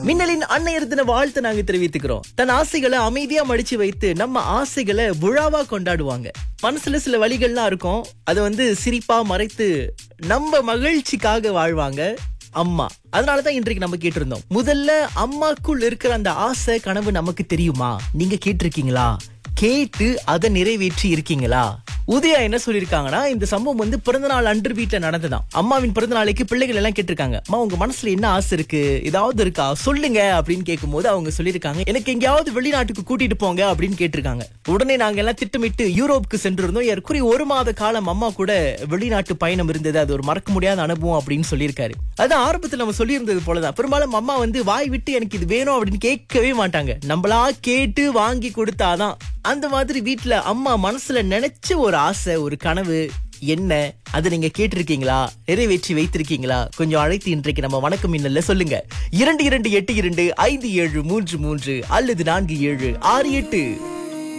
மின்னலின் அன்னையர் தின வாழ்த்து நாங்க தெரிவித்துக்கிறோம் தன் ஆசைகளை அமைதியா மடிச்சு வைத்து நம்ம ஆசைகளை விழாவா கொண்டாடுவாங்க மனசுல சில வழிகள்லாம் இருக்கும் அதை வந்து சிரிப்பா மறைத்து நம்ம மகிழ்ச்சிக்காக வாழ்வாங்க அம்மா அதனாலதான் இன்றைக்கு நம்ம கேட்டிருந்தோம் முதல்ல அம்மாக்குள் இருக்கிற அந்த ஆசை கனவு நமக்கு தெரியுமா நீங்க கேட்டிருக்கீங்களா கேட்டு அதை நிறைவேற்றி இருக்கீங்களா உதயா என்ன சொல்லிருக்காங்கன்னா இந்த சம்பவம் வந்து பிறந்த நாள் அன்று வீட்டுல நடந்ததாம் அம்மாவின் பிறந்த நாளைக்கு பிள்ளைகள் எல்லாம் கேட்டிருக்காங்க அம்மா உங்க மனசுல என்ன ஆசை இருக்கு ஏதாவது இருக்கா சொல்லுங்க அப்படின்னு கேட்கும்போது அவங்க சொல்லியிருக்காங்க எனக்கு எங்கேயாவது வெளிநாட்டுக்கு கூட்டிட்டு போங்க அப்படின்னு கேட்டிருக்காங்க உடனே நாங்க எல்லாம் திட்டமிட்டு யூரோப்புக்கு சென்றிருந்தோம் ஏற்குறி ஒரு மாத காலம் அம்மா கூட வெளிநாட்டு பயணம் இருந்தது அது ஒரு மறக்க முடியாத அனுபவம் அப்படின்னு சொல்லியிருக்காரு அதான் ஆரம்பத்துல நம்ம சொல்லியிருந்தது போலதான் பெரும்பாலும் அம்மா வந்து வாய் விட்டு எனக்கு இது வேணும் அப்படின்னு கேட்கவே மாட்டாங்க நம்மளா கேட்டு வாங்கி கொடுத்தாதான் அந்த மாதிரி வீட்ல அம்மா மனசுல நினைச்ச ஒரு ஆசை ஒரு கனவு என்ன அதை நீங்க கேட்டிருக்கீங்களா நிறைவேற்றி வைத்திருக்கீங்களா கொஞ்சம் அழைத்து இன்றைக்கு நம்ம வணக்கம் மின்னல்ல சொல்லுங்க இரண்டு இரண்டு எட்டு இரண்டு ஐந்து ஏழு மூன்று மூன்று அல்லது நான்கு ஏழு ஆறு எட்டு